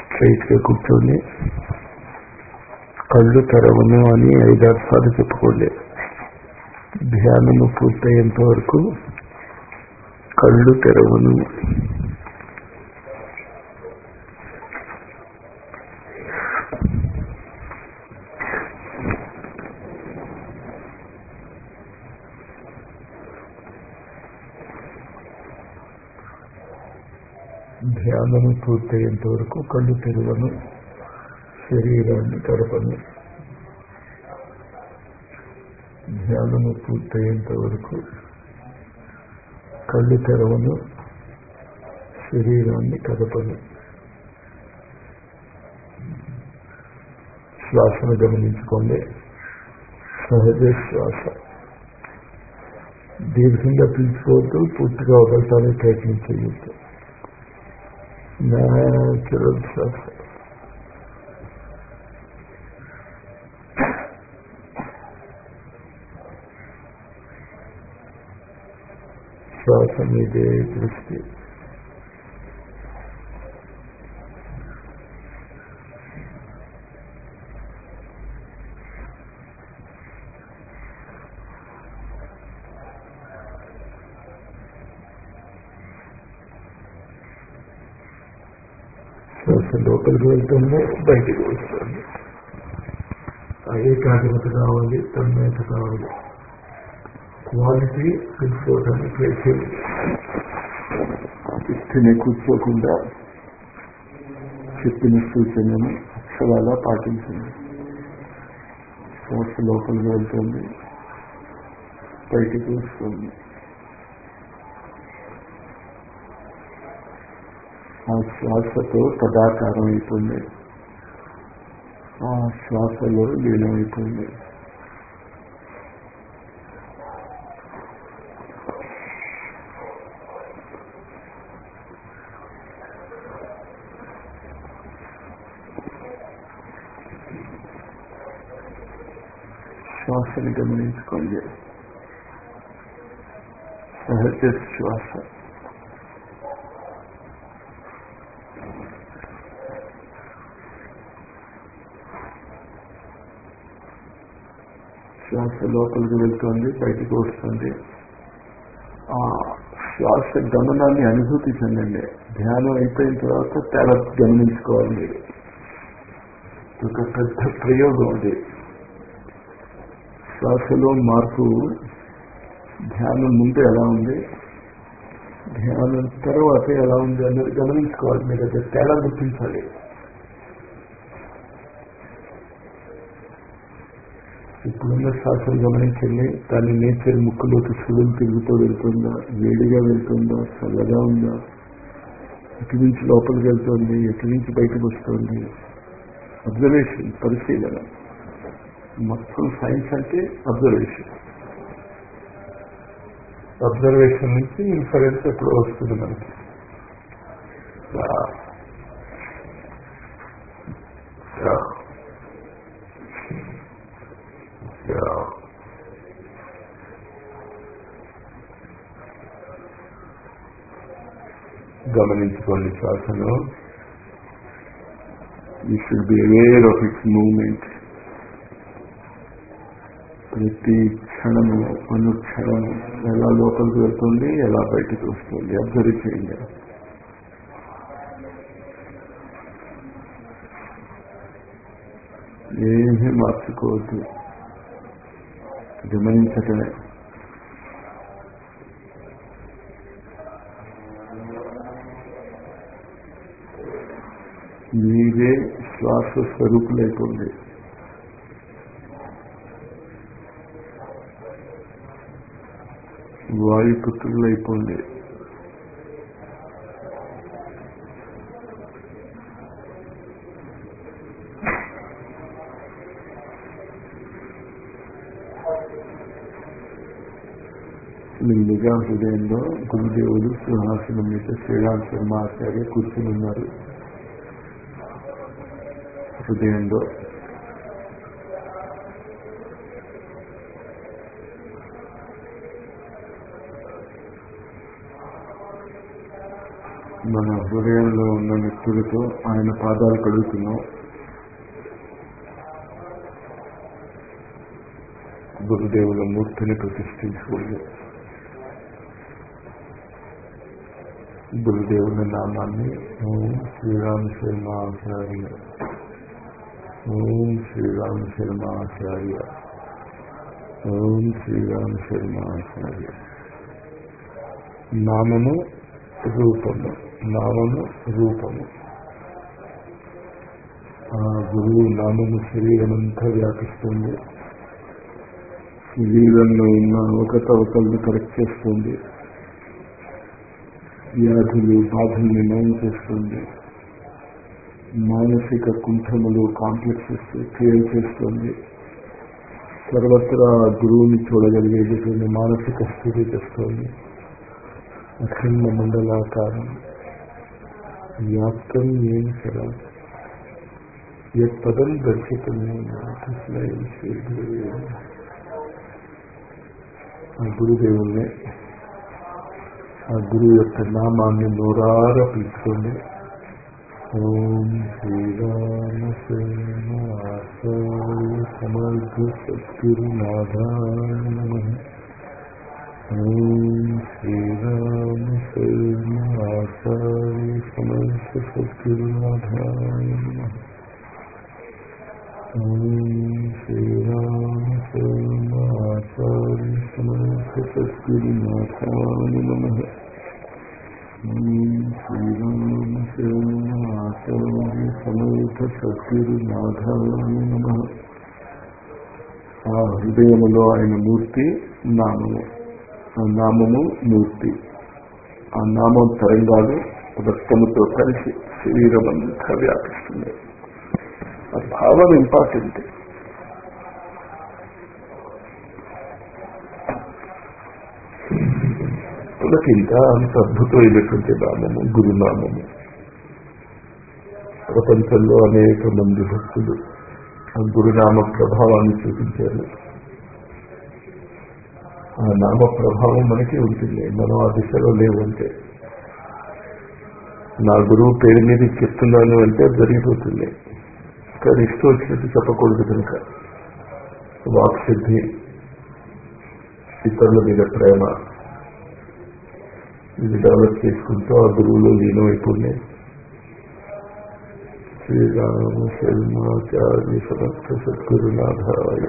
Straight గా కూర్చోండి కళ్ళు తెరవను అని ఐదారు సార్లు చెప్పుకోండి ధ్యానము పూర్తయ్యేంత వరకు కళ్ళు తెరవను ధ్యానము పూర్తయ్యేంత వరకు కళ్ళు తెరవను శరీరాన్ని గడపను ధ్యానము పూర్తయ్యేంత వరకు కళ్ళు తెరవను శరీరాన్ని కదపను శ్వాసను గమనించుకోండి సహజ శ్వాస దీర్ఘంగా పీల్చుకోవద్దు పూర్తిగా వదలటానికి ప్రయత్నం చేయొద్దు న్యాచురల్ శ్వాస శ్వాస మీదే దృష్టి శ్వాస లోపలికి వెళ్తుంది బయటికి వస్తుంది ఆ ఏకాగ్రత కావాలి తన్మయత కావాలి క్వాలిటీ తెలుసుకోవడానికి ప్రయత్నం ఇస్తేనే కూర్చోకుండా చెప్పిన సూచనను అక్షరాలా పాటించండి శ్వాస లోపలికి వెళ్తుంది బయటికి వస్తుంది ఆ శ్వాసతో తదాకారం అయిపోయింది ఆ శ్వాసలో లీనమైపోయింది శ్వాసని గమనించుకోండి సహజ శ్వాస శ్వాస లోపలికి వెళ్తుంది బయటికి వస్తుంది ఆ శ్వాస గమనాన్ని అనుభూతి చెందండి ధ్యానం అయిపోయిన తర్వాత తేడా గమనించుకోవాలి మీరు ఒక పెద్ద ప్రయోగం అది శ్వాసలో మార్పు ధ్యానం ముందు ఎలా ఉంది ధ్యానం తర్వాత ఎలా ఉంది అనేది గమనించుకోవాలి మీరు అది తేడా గుర్తించాలి ఇప్పుడున్న శ్వాసను గమనించండి దాని నేచర్ ముక్కులోకి సుడులు తిరుగుతూ వెళ్తుందా వేడిగా వెళ్తుందా చల్లగా ఉందా ఎటు నుంచి లోపలికి వెళ్తుంది ఎటు నుంచి బయటకు వస్తుంది అబ్జర్వేషన్ పరిశీలన మొత్తం సైన్స్ అంటే అబ్జర్వేషన్ అబ్జర్వేషన్ నుంచి ఇన్ఫరెన్స్ ఎప్పుడు వస్తుంది మనకి గమనించుకోండి శ్వాసను you should be aware of its moment ప్రతి క్షణము అనుక్షణము ఎలా లోపలికి వెళ్తుంది ఎలా బయటికి వస్తుంది అబ్జర్వ్ చేయండి ఏమీ మార్చుకోవద్దు గమనించటమే మీరే శ్వాస స్వరూపులైపోండి వాయుపుత్రులైపోండి మెల్లిగా హృదయంలో గురుదేవులు సింహాసనం మీద శ్రీరామ్ శర్మ ఆచార్య కూర్చుని ఉన్నారు హృదయంలో మన హృదయంలో ఉన్న నెత్తులతో ఆయన పాదాలు కడుగుతున్నాం గురుదేవుల మూర్తిని ప్రతిష్ఠించుకోండి గురుదేవుల నామాన్ని ఓం శ్రీరామ శర్మ ఆచార్య ఓం శ్రీరామ శర్మ ఆచార్య ఓం శ్రీరామ శర్మ ఆచార్య నామము రూపము నామము రూపము ఆ గురువు నామము శరీరమంతా వ్యాపిస్తుంది శరీరంలో ఉన్న అవకతవకలను కరెక్ట్ చేస్తుంది వ్యాధులు బాధల్ని నయం చేస్తుంది మానసిక కుంఠములు కాంప్లెక్సెస్ క్లియర్ చేస్తుంది సర్వత్రా గురువుని చూడగలిగేటటువంటి మానసిక స్థితి తెస్తుంది అఖండ మండలాకారం వ్యాప్తం ఏం కదా పదం దర్శితం ఆ గురుదేవుల్ని ఆ గురువు యొక్క నామాన్ని నూరార పిలుచుకోండి ఓం శ్రీరామ సమర్థ సద్గురునాథాయ నమ ఓం శ్రీరామ ఆచార్య సమర్థ సద్గురునాథాయ నమ ఓం శ్రీరామ ఆచార్య సమర్థ సద్గురునాథాయ నమ ఓం శ్రీరామ ఆచార్య సమర్థ సద్గురునాథాయ నమ ఆ హృదయములో ఆయన మూర్తి నామము ఆ నామము మూర్తి ఆ నామం తరంగాలు రక్తముతో కలిసి శరీరం అంతా వ్యాపిస్తుంది ఆ భావన ఇంపార్టెంట్ పులకింత అంత అద్భుతమైనటువంటి నామము గురునామము ప్రపంచంలో అనేక మంది భక్తులు ఆ గురునామ ప్రభావాన్ని చూపించారు ఆ నామ ప్రభావం మనకి ఉంటుంది మనం ఆ దిశలో లేవంటే నా గురువు పేరు మీద చెప్తున్నాను అంటే జరిగిపోతుంది కానీ ఇష్టం వచ్చినట్టు చెప్పకూడదు కనుక వాక్సిద్ధి ఇతరుల మీద ప్రేమ ఇది డెవలప్ చేసుకుంటూ ఆ గురువులో లీనమైపోయినాయి శ్రీరామ శర్మాచార్య సమర్థ సద్గురునాథాయ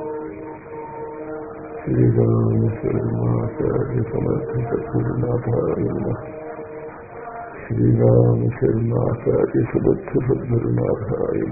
శ్రీరామ శర్మాచార్య సమర్థ సద్గురునాథాయ శ్రీరామ శర్మాచార్య సమర్థ సద్గురునాథాయ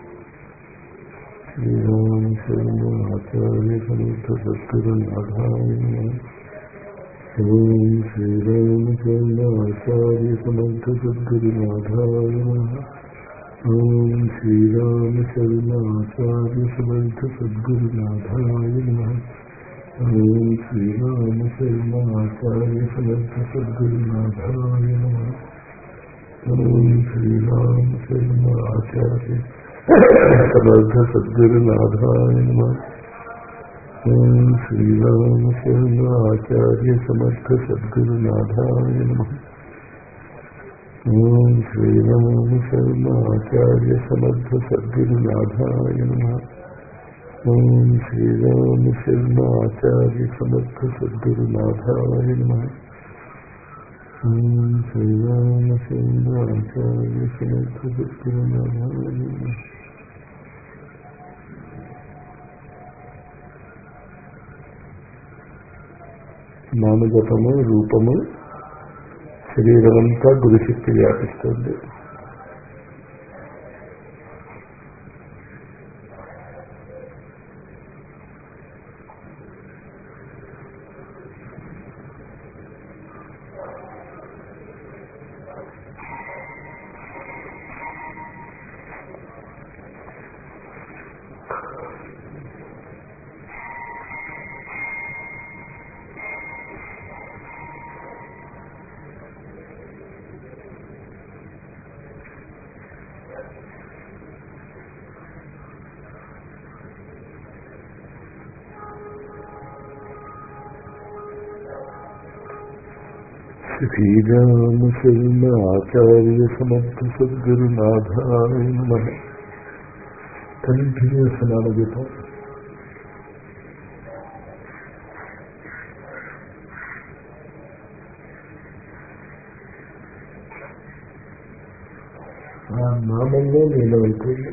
శ్రీరామ శర్మాచార్య సమర్థ సద్గురునాథాయ ఓం శ్రీరామ శర్మాచార్య సమర్థ సద్గురునాథాయ ఓం శ్రీరామ శర్మాచార్య సమర్థ సద్గురునాథాయ ఓం శ్రీరామ శర్మాచార్య సమర్థ సద్గురునాథాయ ఓం శ్రీరామ శర్మాచార్య సమర్థ సద్గురునాథాయ ఓం శ్రీరామ శర్మాచార్య సమర్థ సద్గురునాథాయ ఓం శ్రీరామ శర్మాచార్య సమర్థ సద్గురునాథాయ ఓం శ్రీరామ శర్మాచార్య సమర్థ సద్గురునాథాయ ఓం శ్రీరామ శర్మాచార్య సమర్థ సద్గురునాథాయ నామజపము రూపము శరీరమంతా గురుశక్తి వ్యాపిస్తుంది శ్రీరామ శర్మ ఆచార్య సమర్థ సద్గురునాథాయ నమ కంటిన్యూస్ నాలుగుతో ఆ నామంలో నేను అవుతుంది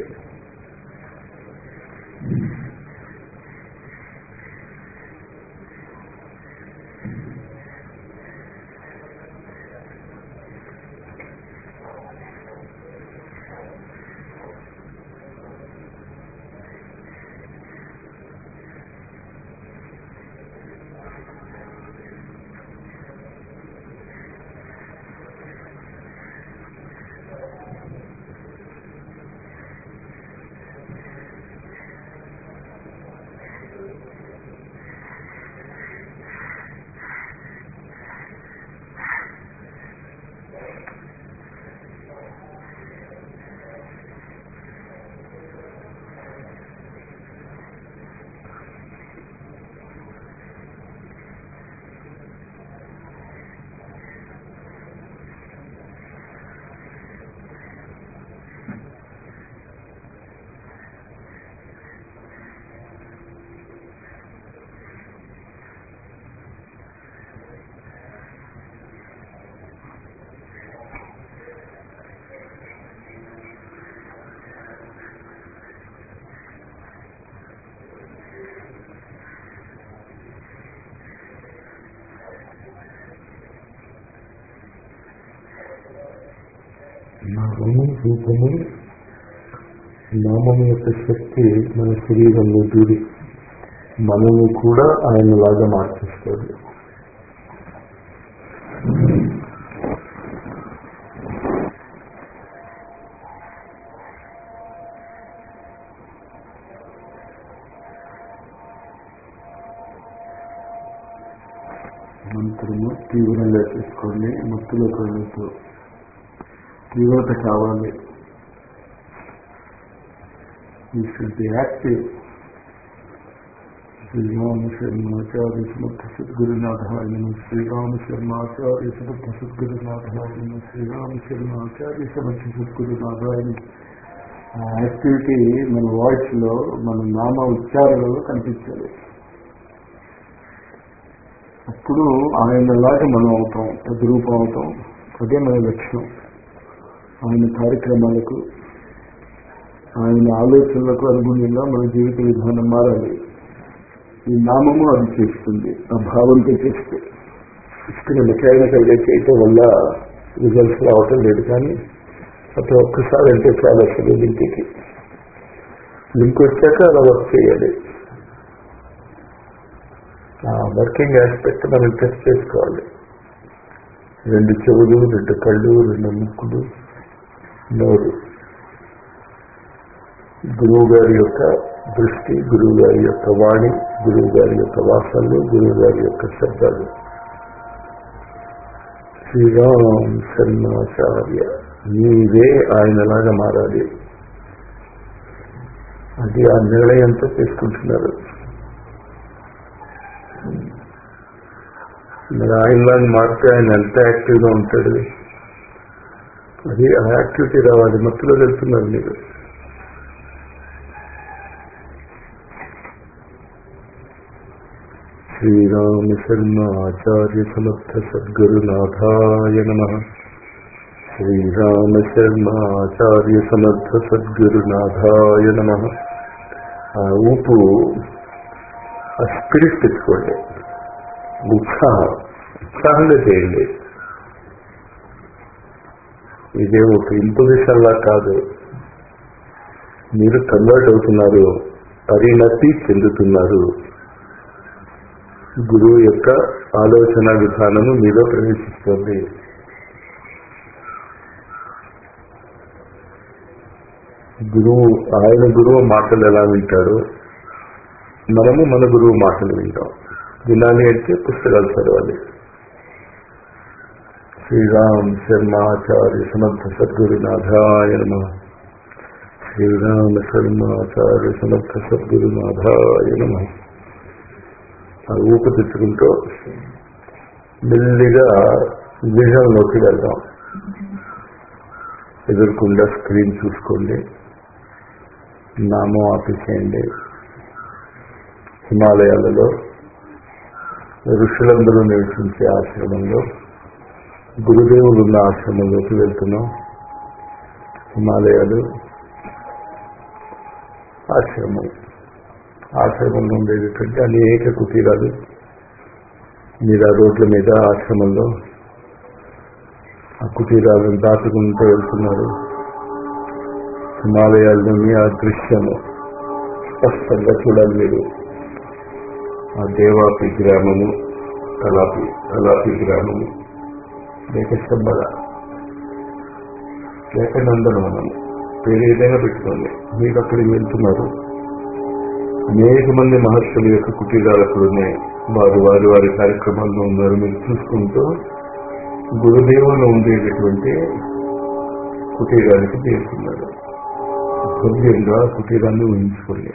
నామము రూపము నామం యొక్క శక్తి మన శరీరంలో దూరి మనము కూడా ఆయనలాగా మార్చేస్తుంది మంత్రము తీవ్రంగా తీసుకోండి మత్తులో కళ్ళతో తీవ్రత కావాలి ఈ షుడ్ బి యాక్టివ్ శ్రీరామ శర్మాచార్య సమర్థ సద్గురునాథాయన శ్రీరామ శర్మాచార్య సమర్థ సద్గురునాథాయన శ్రీరామ శర్మాచార్య సమర్థ సద్గురునాథాయన ఆ యాక్టివిటీ మన వాయిస్ లో మన నామ ఉచ్చారణలో కనిపించాలి అప్పుడు ఆయనలాగా మనం అవుతాం తద్రూపం అవుతాం అదే మన లక్ష్యం ఆయన కార్యక్రమాలకు ఆయన ఆలోచనలకు అనుగుణంగా మన జీవిత విధానం మారాలి ఈ నామము అది చేస్తుంది ఆ భావంతో చేస్తే ఇక్కడ మెకానికల్ గా చేయటం వల్ల రిజల్ట్స్ రావటం లేదు కానీ ప్రతి ఒక్కసారి అంటే చాలా అసలు లింక్కి లింక్ వచ్చాక అలా వర్క్ చేయాలి ఆ వర్కింగ్ ఆస్పెక్ట్ మనం టెస్ట్ చేసుకోవాలి రెండు చెవులు రెండు కళ్ళు రెండు ముక్కులు నోరు గురువు గారి యొక్క దృష్టి గురువు గారి యొక్క వాణి గురువు గారి యొక్క వాసనలు గురువు గారి యొక్క శబ్దాలు శ్రీరామ్ శర్మాచార్య నీవే ఆయనలాగా మారాలి అది ఆ నిర్ణయంతో తీసుకుంటున్నారు మరి ఆయనలాగా మారితే ఆయన ఎంత యాక్టివ్గా ఉంటాడు అది ఆ యాక్టివిటీ రావాలి మత్తులో వెళ్తున్నారు మీరు శ్రీరామ శర్మ ఆచార్య సమర్థ సద్గురునాథాయ నమ శ్రీరామ శర్మ ఆచార్య సమర్థ సద్గురునాథాయ నమ ఆ ఊపు ఆ స్పిరిట్ తెచ్చుకోండి ఉత్సాహం ఉత్సాహంగా చేయండి ఇదే ఒక ఇంపోజిషన్ లా కాదు మీరు కన్వర్ట్ అవుతున్నారు పరిణతి చెందుతున్నారు గురువు యొక్క ఆలోచన విధానము మీలో ప్రవేశిస్తుంది గురువు ఆయన గురువు మాటలు ఎలా వింటాడు మనము మన గురువు మాటలు వింటాం వినాలి అంటే పుస్తకాలు చదవాలి శ్రీరామ్ శర్మాచార్య సమర్థ సద్గురునాథాయ నమ శ్రీరామ శర్మాచార్య సమర్థ సద్గురునాథాయ నమ ఆ ఊపు తెచ్చుకుంటూ మెల్లిగా విజయంలోకి వెళ్దాం ఎదుర్కొండ స్క్రీన్ చూసుకోండి నామం ఆపేసేయండి హిమాలయాలలో ఋషులందరూ నివసించే ఆశ్రమంలో గురుదేవులు ఉన్న ఆశ్రమంలోకి వెళ్తున్నాం హిమాలయాలు ఆశ్రమం ఆశ్రమంలో ఉండేటటువంటి అనేక కుటీరాలు మీరు ఆ రోడ్ల మీద ఆశ్రమంలో ఆ కుటీరాలను దాటుకుంటూ వెళ్తున్నారు హిమాలయాల్లోని ఆ దృశ్యము స్పష్టంగా చూడాలి మీరు ఆ దేవాపి గ్రామము కలాపి కలాపి గ్రామము లేక శంబల లేక నందనవనము పేరు ఏదైనా పెట్టుకోండి మీరు అక్కడికి వెళ్తున్నారు అనేక మంది మహర్షుల యొక్క కుటీరాలు అక్కడ ఉన్నాయి వారు వారి వారి కార్యక్రమాల్లో ఉన్నారు మీరు చూసుకుంటూ గురుదేవులు ఉండేటటువంటి కుటీరానికి చేరుకున్నారు భవ్యంగా కుటీరాన్ని ఊహించుకోండి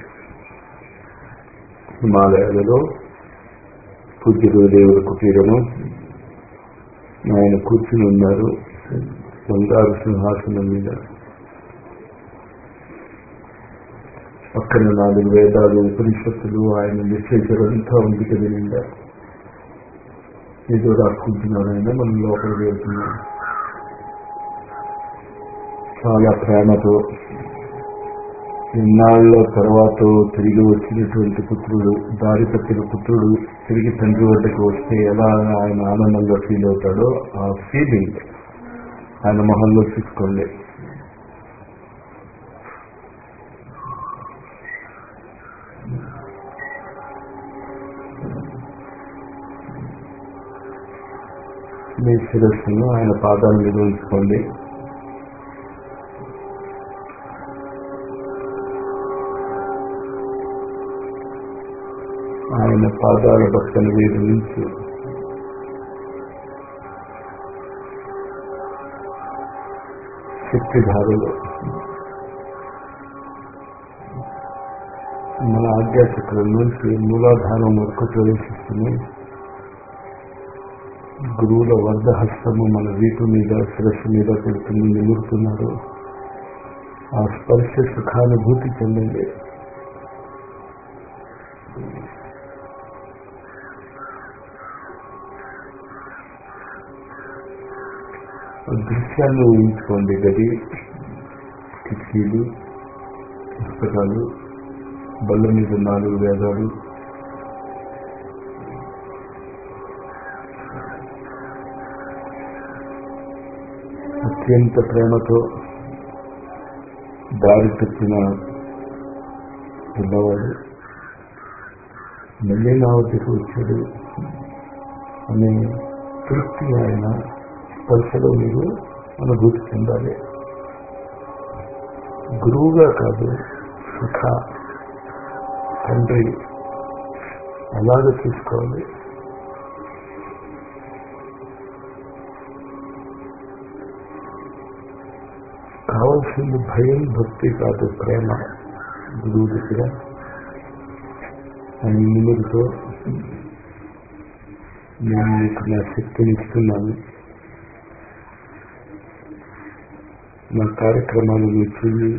హిమాలయాలలో పూజ్య గురుదేవుల కుటీరము ఆయన కూర్చుని ఉన్నారు బంగారు సింహాసనం మీద పక్కన నాలుగు వేదాలు ఉపనిషత్తులు ఆయన లిటరేచర్ అంతా ఉంది కదా నిండా ఏదో రాసుకుంటున్నారు ఆయన మనం లోపలికి వెళ్తున్నాం చాలా ప్రేమతో ఇన్నాళ్ళ తర్వాత తిరిగి వచ్చినటువంటి పుత్రుడు దారి తప్పిన పుత్రుడు తిరిగి తండ్రి వద్దకు వస్తే ఎలా ఆయన ఆనందంగా ఫీల్ అవుతాడో ఆ ఫీలింగ్ ఆయన మొహంలో చూసుకోండి మీ శిరస్సును ఆయన పాదాల మీద ఉంచుకోండి ఆయన పాదాల పక్కన వీరు నుంచి శక్తిధారులు మన ఆధ్యాత్మికల నుంచి మూలాధారం వరకు ప్రవేశిస్తున్నాయి గురువుల వద్ద హస్తము మన వీపు మీద శిరస్సు మీద పెడుతుంది నిమురుతున్నారు ఆ స్పర్శ సుఖానుభూతి చెందండి దృశ్యాన్ని ఊహించుకోండి గది కిటికీలు పుస్తకాలు బల్ల మీద నాలుగు వేదాలు అత్యంత ప్రేమతో దారి తప్పిన పిల్లవాడు మళ్ళీ నా వద్దకు వచ్చాడు అనే తృప్తి ఆయన స్పర్శలో మీరు అనుభూతి చెందాలి గురువుగా కాదు సుఖ తండ్రి అలాగ చూసుకోవాలి కావాల్సింది భయం భక్తి కాదు ప్రేమ గురువు దగ్గర ఆయన నిమురుతో నేను మీకు నా శక్తిని ఇస్తున్నాను నా కార్యక్రమాలు మీరు చెయ్యి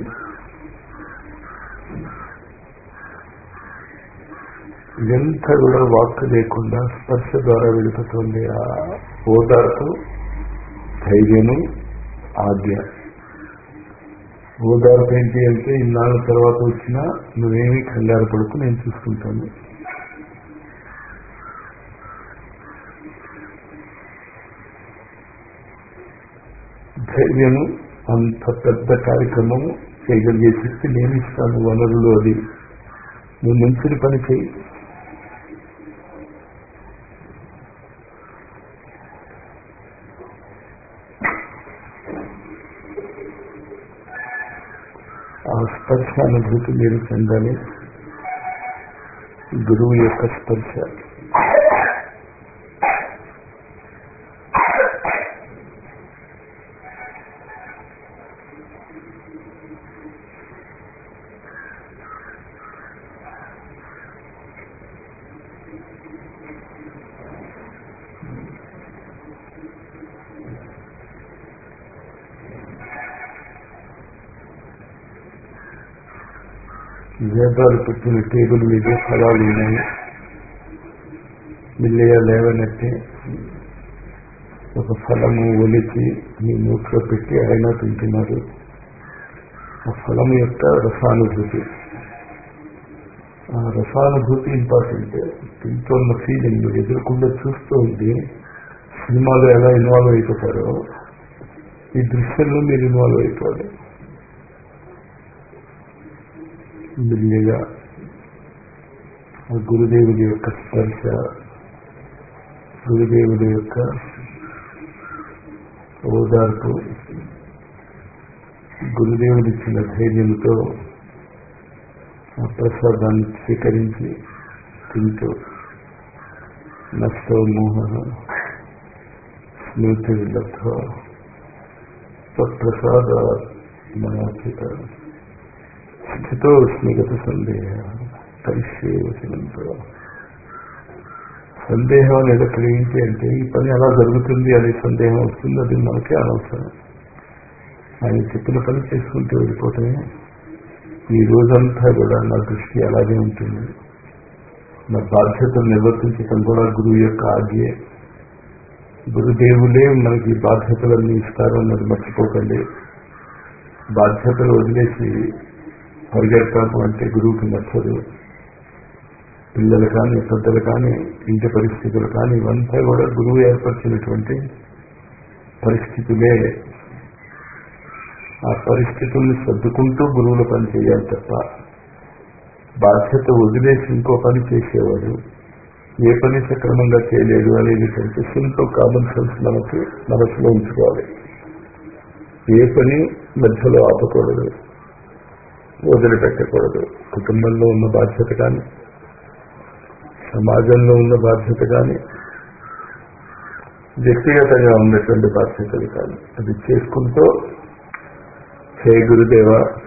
ఇదంతా కూడా వాక్ లేకుండా స్పర్శ ద్వారా వెళ్ళిపోతుంది ఆ ఓదార్పు ధైర్యము ఆజ్ఞ ఓదార్పు ఏంటి అంటే ఇన్నాళ్ళ తర్వాత వచ్చినా నువ్వేమీ కంగారు పడుకు నేను చూసుకుంటాను ధైర్యము అంత పెద్ద కార్యక్రమము చేయగలిగే శక్తి నేను ఇస్తాను వనరులు అది నువ్వు మంచిని పని చేయి ఆ స్పర్శ అనుభూతి మీరు చెందాలి గురువు యొక్క స్పర్శ వేదాలు పెట్టిన టేబుల్ మీద ఫలాలు ఉన్నాయి మిల్లయ్య లేవనట్టే ఒక ఫలము ఒలిచి మీ నోట్లో పెట్టి ఆయన తింటున్నారు ఆ ఫలం యొక్క రసానుభూతి ఆ రసానుభూతి ఇంపార్టెంట్ తింటున్న ఫీలింగ్ మీరు ఎదురకుండా చూస్తూ ఉండి సినిమాలో ఎలా ఇన్వాల్వ్ అయిపోతారో ఈ దృశ్యంలో మీరు ఇన్వాల్వ్ అయిపోవాలి మెల్లిగా ఆ గురుదేవుడి యొక్క స్పర్శ గురుదేవుడి యొక్క ఓదార్పు గురుదేవుడు ఇచ్చిన ధైర్యంతో ఆ ప్రసాదాన్ని స్వీకరించి తింటూ నష్టో మోహ స్మృతి లబ్ధ తత్ప్రసాద మయాచిత స్థితో స్మిగత సందేహ పరిశే వచనంతో సందేహం అనేది అక్కడ ఏంటి అంటే ఈ పని ఎలా జరుగుతుంది అనే సందేహం వస్తుంది అది మనకే అనవసరం ఆయన చెప్పిన పని చేసుకుంటూ వెళ్ళిపోతాయి ఈ రోజంతా కూడా నా దృష్టి అలాగే ఉంటుంది నా బాధ్యతలు నిర్వర్తించడం కూడా గురువు యొక్క ఆజ్ఞే గురుదేవులే మనకి బాధ్యతలన్నీ ఇస్తారు అన్నది మర్చిపోకండి బాధ్యతలు వదిలేసి పరిగెడతాము అంటే గురువుకి నచ్చదు పిల్లలు కానీ పెద్దలు కానీ ఇంటి పరిస్థితులు కానీ ఇవంతా కూడా గురువు ఏర్పరిచినటువంటి పరిస్థితులే ఆ పరిస్థితుల్ని సర్దుకుంటూ గురువుల పని చేయాలి తప్ప బాధ్యత వదిలేసి ఇంకో పని చేసేవాడు ఏ పని సక్రమంగా చేయలేదు అనేది కంటే సింపుల్ కామన్ సెన్స్ మనకి మనసులో ఉంచుకోవాలి ఏ పని మధ్యలో ఆపకూడదు వదిలిపెట్టకూడదు కుటుంబంలో ఉన్న బాధ్యత కానీ సమాజంలో ఉన్న బాధ్యత కానీ వ్యక్తిగతంగా ఉన్నటువంటి బాధ్యతలు కానీ అది చేసుకుంటూ హే గురుదేవ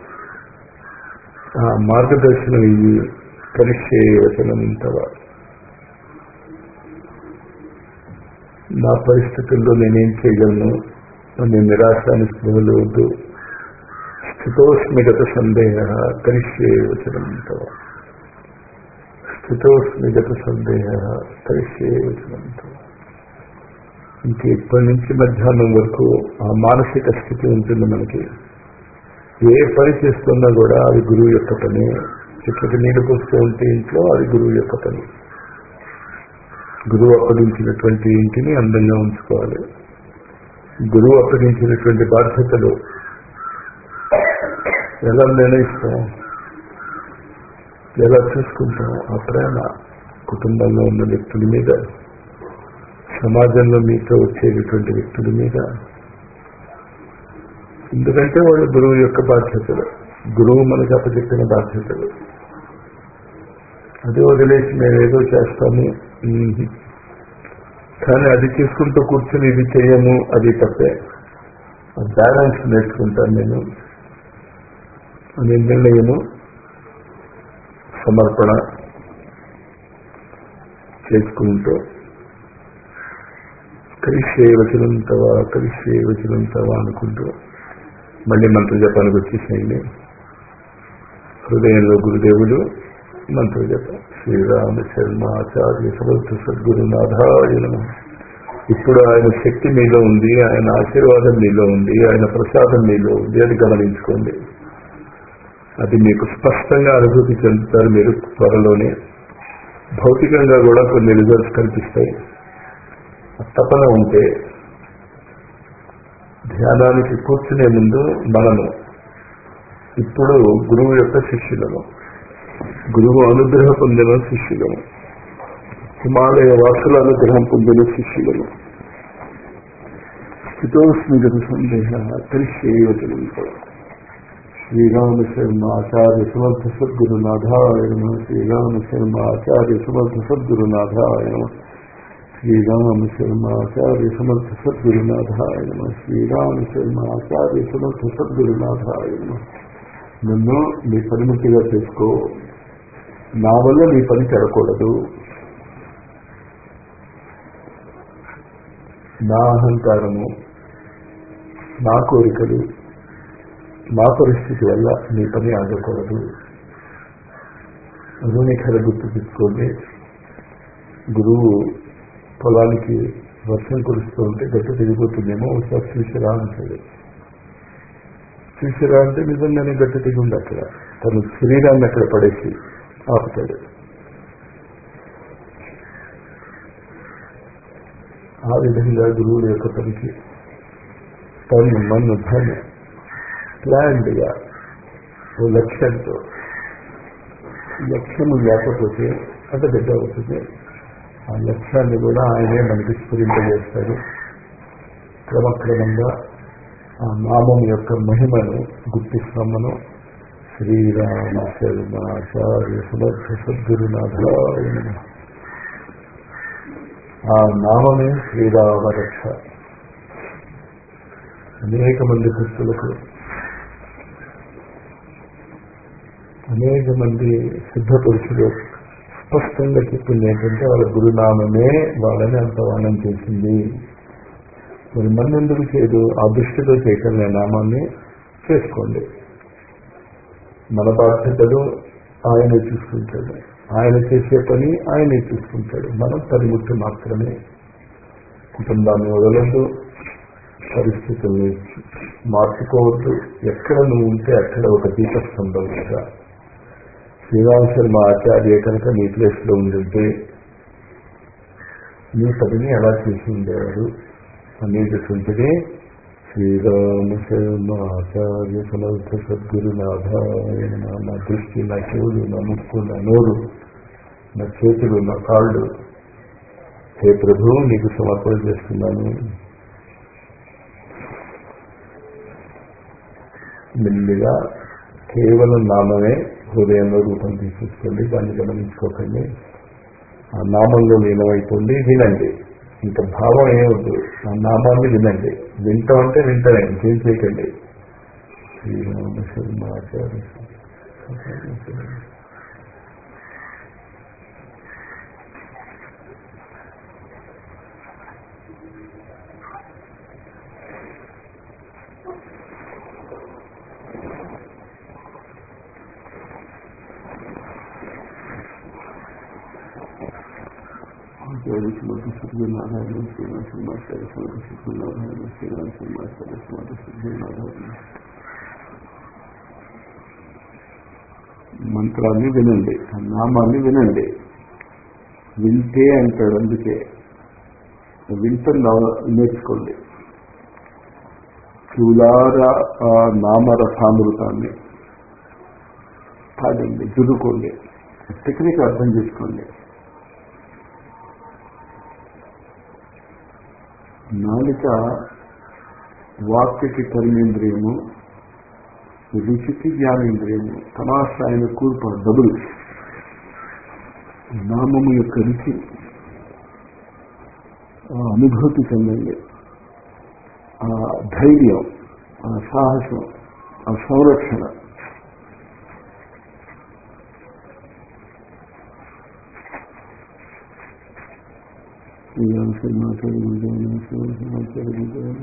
ఆ మార్గదర్శనం ఇవి కలిసే వచనంతవా నా పరిస్థితుల్లో నేనేం చేయగలను అనే నిరాశ నిస్పృహలు వద్దు స్థితోస్మిగత సందేహ కలిసే వచనంతవా స్థితోస్మిగత సందేహ కలిసే వచనంతవా ఇంక ఇప్పటి నుంచి మధ్యాహ్నం వరకు ఆ మానసిక స్థితి ఉంటుంది మనకి ఏ పని చేస్తున్నా కూడా అది గురువు యొక్క పని చెట్లకి నీళ్ళు పోస్తూ ఉంటే ఇంట్లో అది గురువు యొక్క పని గురువు అప్పగించినటువంటి ఇంటిని అందంగా ఉంచుకోవాలి గురువు అప్పగించినటువంటి బాధ్యతలు ఎలా నిర్ణయిస్తాం ఎలా చూసుకుంటాం ఆ ప్రేమ కుటుంబంలో ఉన్న వ్యక్తుల మీద సమాజంలో మీతో వచ్చేటటువంటి వ్యక్తుల మీద ఎందుకంటే వాళ్ళు గురువు యొక్క బాధ్యతలు గురువు మనకు అప్పచెప్పిన బాధ్యతలు అది వదిలేసి మేము ఏదో చేస్తాము కానీ అది చేసుకుంటూ కూర్చొని ఇది చేయము అది తప్పే బ్యాలెన్స్ నేర్చుకుంటాను నేను నిర్ణయము సమర్పణ చేసుకుంటూ కలిసే వచనంతవా కలిసే వచనంతవా అనుకుంటూ మళ్ళీ మంత్ర జపానికి వచ్చేసేయండి హృదయంలో గురుదేవుడు మంత్ర జపం శ్రీరామ శర్మ ఆచార్య సమర్థ సద్గురునాథాయ నమః ఇప్పుడు ఆయన శక్తి మీలో ఉంది ఆయన ఆశీర్వాదం మీలో ఉంది ఆయన ప్రసాదం మీలో ఉంది అది గమనించుకోండి అది మీకు స్పష్టంగా అనుభూతి చెందుతారు మీరు త్వరలోనే భౌతికంగా కూడా కొన్ని రిజల్ట్స్ కనిపిస్తాయి తపన ఉంటే ధ్యానానికి కూర్చునే ముందు మనము ఇప్పుడు గురువు యొక్క శిష్యులము గురువు అనుగ్రహ పొందిన శిష్యులము హిమాలయ వాసుల అనుగ్రహం పొందిన శిష్యులము స్థితోస్మిగత సందేహ కలిసేవచనంతో శ్రీరామ శర్మ ఆచార్య సమర్థ సద్గురునాథాయ నమ శ్రీరామ శర్మ ఆచార్య సమర్థ సద్గురునాథాయ నమ శ్రీరామ శర్మ ఆచార్య సమర్థ సద్గురునాథాయ నమ శ్రీరామ శర్మ ఆచార్య సమర్థ సద్గురునాథాయ నమ నన్ను మీ పరిమితిగా చేసుకో నా వల్ల మీ పని చెడకూడదు నా అహంకారము నా కోరికలు నా పరిస్థితి వల్ల నీ పని ఆగకూడదు గురువుని కథ గుర్తు తెచ్చుకోండి గురువు పొలానికి వర్షం కురుస్తూ ఉంటే గట్టి తెగిపోతుందేమో ఒకసారి చూసిరా అంటాడు చూసిరా అంటే నిజంగానే గట్టి తెగి ఉంది అక్కడ తను శరీరాన్ని అక్కడ పడేసి ఆపుతాడు ఆ విధంగా గురువుల యొక్క పనికి తను మన్ను ధన ప్లాన్డ్గా ఓ లక్ష్యంతో లక్ష్యము లేకపోతే అంత పెద్ద అవుతుంది ఆ లక్ష్యాన్ని కూడా ఆయనే మనకి స్ఫురింపజేస్తారు క్రమక్రమంగా ఆ నామం యొక్క మహిమను గుర్తిస్తాం మనం శ్రీరామ శర్మాచార్య సమర్థ సద్గురునాథాయ నమః. ఆ నామమే శ్రీరామ రక్ష అనేక మంది భక్తులకు అనేక మంది సిద్ధ పురుషులు స్పష్టంగా చెప్పింది ఏంటంటే వాళ్ళ గురునామమే వాళ్ళని అంత వాణం చేసింది మరి మన ఎందుకు చేయదు ఆ దృష్టితో చేయటం నామాన్ని చేసుకోండి మన బాధ్యతలు ఆయన చూసుకుంటాడు ఆయన చేసే పని ఆయనే చూసుకుంటాడు మనం పనిముట్టు మాత్రమే కుటుంబాన్ని వదలద్దు పరిస్థితుల్ని మార్చుకోవద్దు ఎక్కడ నువ్వు ఉంటే అక్కడ ఒక దీపస్తంభం కదా శ్రీరామ శర్మ ఆచార్య కనుక నీ ప్లేస్ లో ఉండుంటే నీ పనిని ఎలా చేసి ఉండేవారు అనేటటువంటిది శ్రీరామ శర్మ ఆచార్య సమర్థ సద్గురునాథాయ నమః. నా దృష్టి నా చెవులు నా ముక్కు నా నోరు నా చేతులు నా కాళ్ళు హే ప్రభు నీకు సమర్పణ చేస్తున్నాను మెల్లిగా కేవలం నామమే హృదయంలో రూపం తీసేసుకోండి దాన్ని గమనించుకోకండి ఆ నామంలో లీనమైపోండి వినండి ఇంకా భావం ఏమొద్దు ఆ నామాన్ని వినండి వింటాం అంటే వింటనే ఇంకేం చేయకండి శ్రీరామ శర్మాచార్య శ్రీమతి సద్గురునారాయణ శ్రీరామ శర్మాచార్య శ్రీమతి సద్గురునారాయణ శ్రీరామ శర్మాచార్య శ్రీమతి సద్గురునారాయణ మంత్రాన్ని వినండి ఆ నామాన్ని వినండి వింటే అంటాడు అందుకే వింటే నేర్చుకోండి చూలారా ఆ నామరసామృతాన్ని తాగండి దురుకోండి టెక్నిక్ అర్థం చేసుకోండి నాలిక వాక్యకి కర్మేంద్రియము రుచికి జ్ఞానేంద్రియము తమాషా ఆయన కూర్పు డబుల్ నామము యొక్క రుచి ఆ అనుభూతి చెందండి ఆ ధైర్యం ఆ సాహసం ఆ సంరక్షణ శ్రీరామ శర్మాచార్య గురుదేవ శ్రీరామ శర్మాచార్య గురుదేవ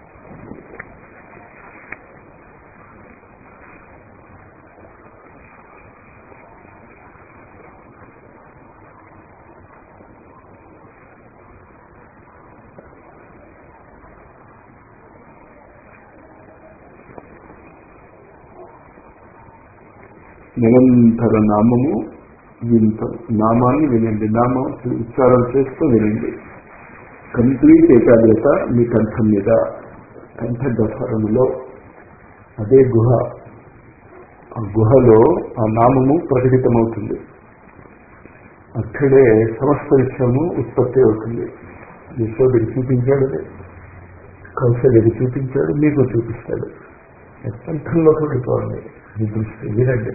నిరంతర నామము వింటాం నామాన్ని వినండి నామం ఉచ్చారణ చేస్తూ వినండి కంప్లీట్ ఏకాగ్రత మీ కంఠం మీద కంఠ గహరంలో అదే గుహ ఆ గుహలో ఆ నామము ప్రకటితమవుతుంది అక్కడే సమస్త విషయము ఉత్పత్తి అవుతుంది యశోదరికి చూపించాడు అదే. కౌశల్యకి చూపించాడు మీకు చూపిస్తాడు కంఠంలో పడిపోవాలి మీ దృష్టి వినండి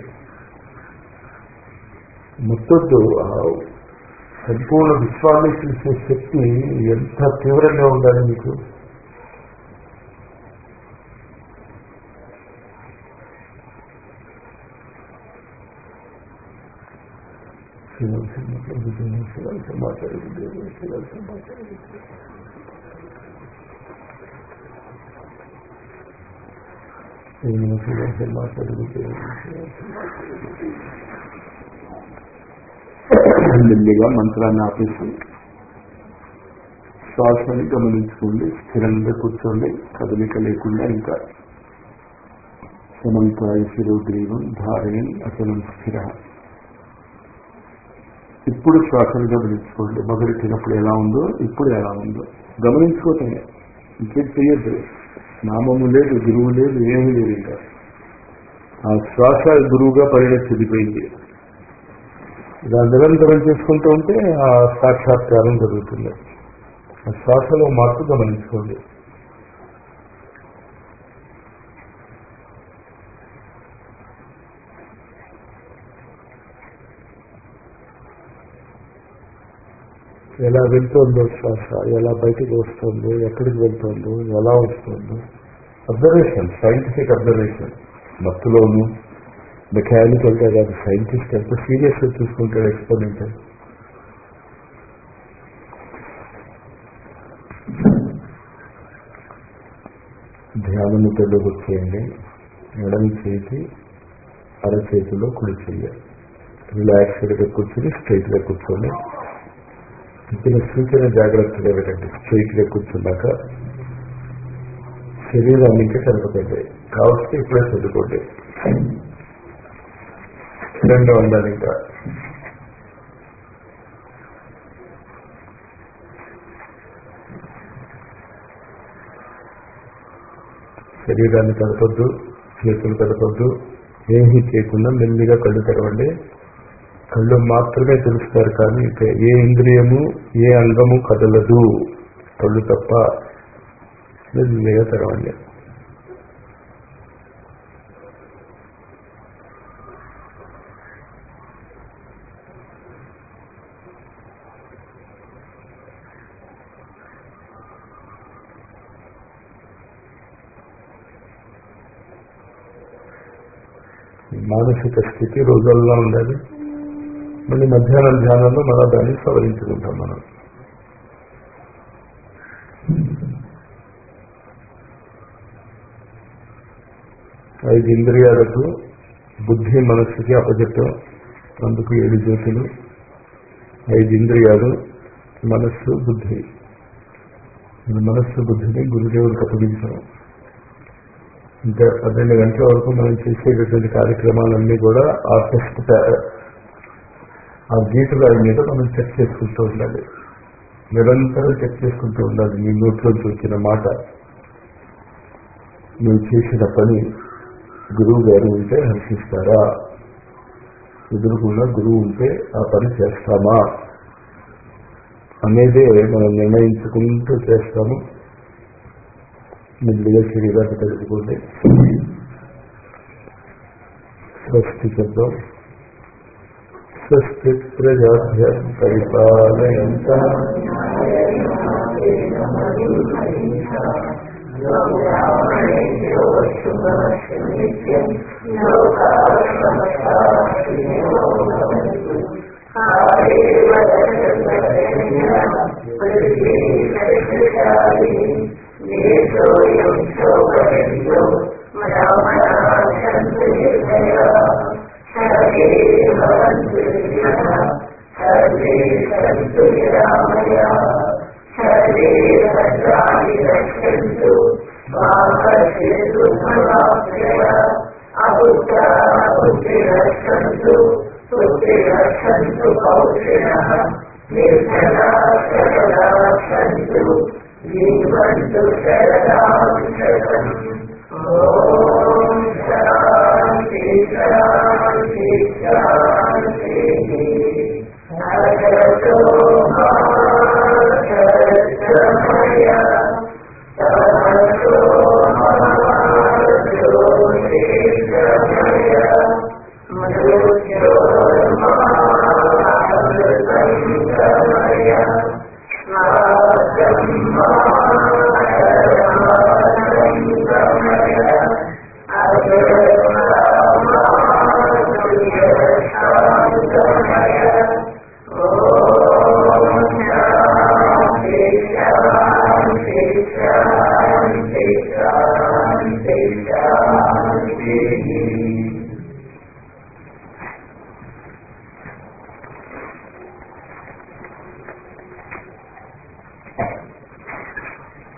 ముత్తొద్దు ఆ సంపూర్ణ విశ్వాన్ని చూసే శక్తి ఎంత తీవ్రంగా ఉండాలి మీకు మాట్లాడుకుంటే మెల్లిగా మంత్రాన్ని ఆపేసి శ్వాసని గమనించుకోండి స్థిరంగా కూర్చోండి కదలిక లేకుండా ఇంకా సమంతాయ శిరోగ్రీవం ధారయన్ అచలం స్థిర ఇప్పుడు శ్వాసను గమనించుకోండి మొదలెట్టినప్పుడు ఎలా ఉందో ఇప్పుడు ఎలా ఉందో గమనించుకోవటమే ఇంకేం చెయ్యద్దు నామము లేదు గురువు లేదు ఏమీ లేదు ఇంకా ఆ శ్వాస గురువుగా పరిణతి చెందిపోయింది ఇలా నిరంతరం చేసుకుంటూ ఉంటే ఆ సాక్షాత్కారం జరుగుతుంది ఆ శ్వాసలో మార్పు గమనించుకోండి ఎలా వెళ్తుందో శ్వాస ఎలా బయటికి వస్తుందో ఎక్కడికి వెళ్తుందో ఎలా వస్తుందో అబ్జర్వేషన్ సైంటిఫిక్ అబ్జర్వేషన్ మత్తులోను మెకానికల్ గా కాదు సైంటిస్ట్ ఎంత సీరియస్ గా చూసుకుంటాడు ఎక్స్పెరిమెంట్ ధ్యానము తెల్లగొచ్చేయండి ఎడమ చేతి అరచేతిలో కుడి చెయ్య రిలాక్స్డ్ గా కూర్చొని స్ట్రైట్ గా కూర్చోండి ఇచ్చిన సూచన జాగ్రత్తగా పెట్టండి స్ట్రైట్ గా కూర్చున్నాక శరీరాన్ని ఇంకా కలపకండి కావస్తే ఇప్పుడే చదువుకోండి స్థిరంగా ఉండాలి ఇంకా శరీరాన్ని కలపొద్దు చేతులు కలపొద్దు ఏమీ చేయకుండా మెల్లిగా కళ్ళు తెరవండి కళ్ళు మాత్రమే తెలుస్తారు కానీ ఇక ఏ ఇంద్రియము ఏ అంగము కదలదు కళ్ళు తప్ప మెల్లిగా తెరవండి మానసిక స్థితి రోజుల్లో ఉండాలి మళ్ళీ మధ్యాహ్నం ధ్యానంలో మనం దాన్ని సవరించుకుంటాం మనం ఐదు ఇంద్రియాలకు బుద్ధి మనస్సుకి అపజెట్టం అందుకు ఏడు జ్యోతులు ఐదు ఇంద్రియాలు మనస్సు బుద్ధి ఈ మనస్సు బుద్ధిని గురుదేవుడికి అప్పగించాం ఇంకా పన్నెండు గంటల వరకు మనం చేసేటటువంటి కార్యక్రమాలన్నీ కూడా ఆ టెస్ట్ ఆ గీతల మీద మనం చెక్ చేసుకుంటూ ఉండాలి నిరంతరం చెక్ చేసుకుంటూ ఉండాలి మీ నోట్లోంచి వచ్చిన మాట నువ్వు చేసిన పని గురువు గారు ఉంటే హర్షిస్తారా ఎదురుకుండా గురువు ఉంటే ఆ పని చేస్తామా అనేదే మనం నిర్ణయించుకుంటూ చేస్తాము మెల్లిగా శరీరాన్ని కలుపుకోండి స్వస్తి శబ్దం స్వస్తి ప్రజాభ్య పరిపాలయంత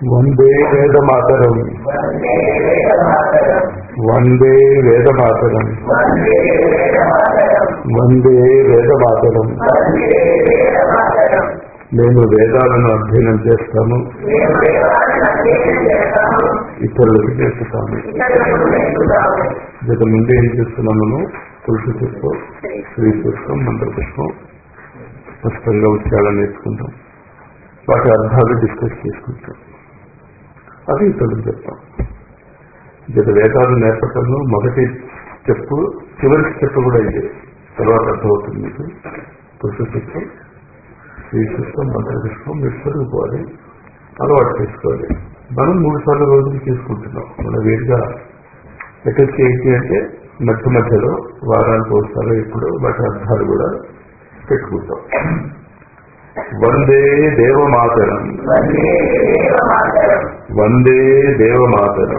వందే వేద మాతరం వందే వేద మాతరం వందే వేద మాతరం నేను వేదాలను అధ్యయనం చేస్తాను ఇతరులకు చేస్తాను గత ముందు ఏం చేస్తున్నాము తులసి పుష్పం శ్రీ పుష్పం మంత్ర పుష్పం స్పష్టంగా ఉచ్చారణ నేర్చుకుంటాం వాటి అర్థాలు డిస్కస్ చేసుకుంటాం అది ఇతరులకు చెప్తాం గత వేదాలు నేర్పటంలో మొదటి స్టెప్ చివరి స్టెప్ కూడా ఇదే తర్వాత అర్థమవుతుంది మీకు తులసి పుష్పం శ్రీ పుష్పం మంత్ర పుష్పం మీరు చదువుకోవాలి అలవాటు చేసుకోవాలి మనం మూడు సార్లు రోజులు చేసుకుంటున్నాం మన వేరుగా ఎక్కడికి ఏంటి అంటే మధ్య మధ్యలో వారానికి ఒకసారి ఇప్పుడు వాటి అర్థాలు కూడా పెట్టుకుంటాం వందే దేవమాతరం వందే దేవమాతరం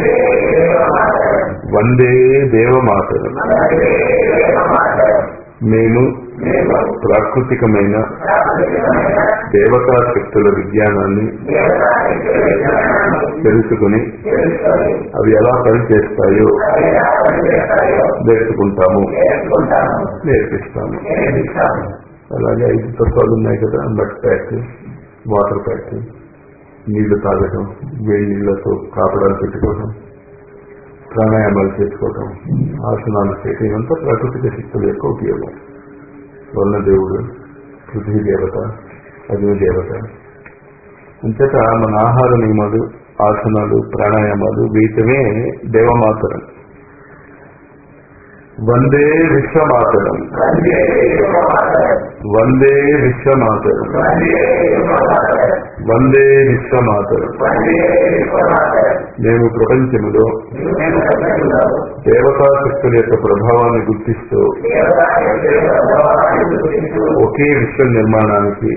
వందే దేవమాతరం నేను ప్రాకృతికమైన దేవతా శక్తుల విజ్ఞానాన్ని తెలుసుకుని అవి ఎలా పనిచేస్తాయో నేర్చుకుంటాము నేర్పిస్తాము అలాగే ఐదు తత్వాలు ఉన్నాయి కదా మడ్ ప్యాక్ వాటర్ ప్యాక్ నీళ్లు తాగటం వేడి నీళ్లతో కాపడాలు పెట్టుకోవడం ప్రాణాయామాలు చేసుకోవటం ఆసనాలు చేయటం ఇవంతా ప్రాకృతిక శక్తుల యొక్క ఉపయోగం వర్ణదేవుడు పృథ్వీ దేవత అగ్ని దేవత అంతేత మన ఆహార నియమాలు ఆసనాలు ప్రాణాయామాలు వీటమే దేవమాతరం వందే విశ్వమాతరం వందే విశ్వమాతరం వందే విశ్వమాతరం మేము ప్రపంచంలో దేవతా శక్తుల యొక్క ప్రభావాన్ని గుర్తిస్తూ ఒకే విశ్వ నిర్మాణానికి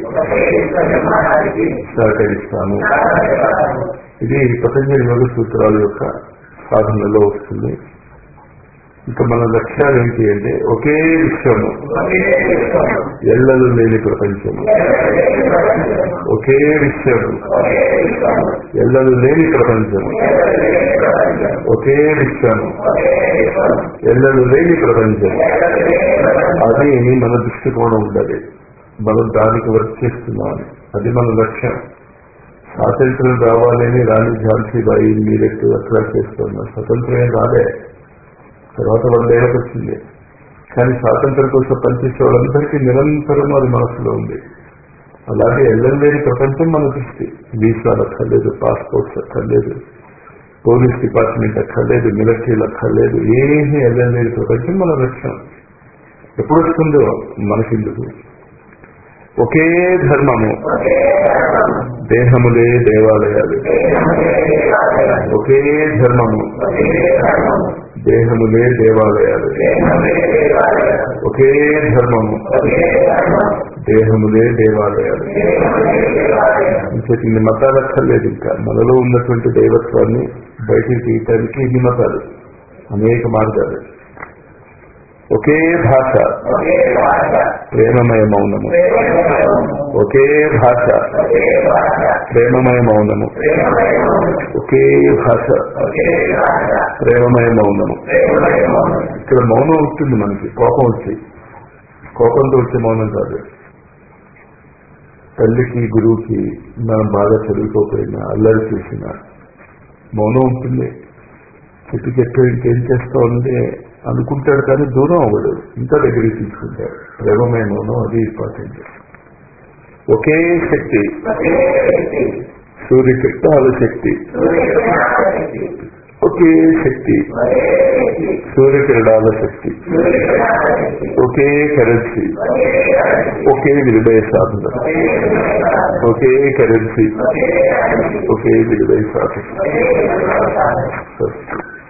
సహకరిస్తాము ఇది పతంజలి యోగ సూత్రాల యొక్క సాధనలో వస్తుంది ఇంకా మన లక్ష్యాలు ఏంటి అంటే ఒకే విశ్వము ఎల్లలు లేని ప్రపంచము ఒకే విశ్వము ఎల్లలు లేని ప్రపంచము ఒకే విశ్వము ఎల్లలు లేని ప్రపంచం అది మన దృష్టికోణం ఉండాలి మనం దానికి వర్క్ చేస్తున్నాం అది మన లక్ష్యం స్వాతంత్రం రావాలని రాణి ఝాన్సీబాయి మీరెట్టు అట్లా చేస్తున్నాం స్వతంత్రం రాలే తర్వాత వందేళ్ళకి వచ్చింది కానీ స్వాతంత్రం కోసం పనిచేసే వాళ్ళందరికీ నిరంతరం అది మనసులో ఉంది అలాగే ఎల్లలేని ప్రపంచం మన దృష్టి వీసాలు అక్కర్లేదు పాస్పోర్ట్స్ అక్కర్లేదు పోలీస్ డిపార్ట్మెంట్ అక్కర్లేదు మిలిటరీలు అక్కర్లేదు ఏమీ ఎల్లలేని ప్రపంచం మన లక్ష్యం ఎప్పుడు వస్తుందో మనకెందుకు ఒకే ధర్మము దేహములే దేవాలయాలు ఒకే ధర్మము దేహములే దేవాలయాలు ఒకే ధర్మము దేహములే దేవాలయాలు ఇంకొక ఇన్ని మతాలు అక్కర్లేదు ఇంకా మనలో ఉన్నటువంటి దైవత్వాన్ని బయటికి తీయటానికి ఇన్ని మతాలు అనేక మార్గాలు ఒకే భాష ప్రేమమయ మౌనము ఒకే భాష ప్రేమమయ మౌనము ఒకే భాష ప్రేమమయ మౌనము ఇక్కడ మౌనం ఉంటుంది మనకి కోపం వచ్చి కోపంతో వచ్చే మౌనం కాదు తల్లికి గురువుకి మనం బాగా చదువుకోకపోయినా అల్లరి చేసిన మౌనం ఉంటుంది చెట్టు చెట్టు ఇంకేం చేస్తావు అంటే అనుకుంటాడు కానీ దూరం అవ్వడు ఇంకా దగ్గరికి తీసుకుంటాడు ప్రేమమైన మౌనం అది ఇంపార్టెంట్ ఒకే శక్తి సూర్యకిరణాల శక్తి ఒకే శక్తి సూర్యకిరణాల శక్తి ఒకే కరెన్సీ ఒకే విలువై సాధన ఒకే కరెన్సీ ఒకే విలువై సాధన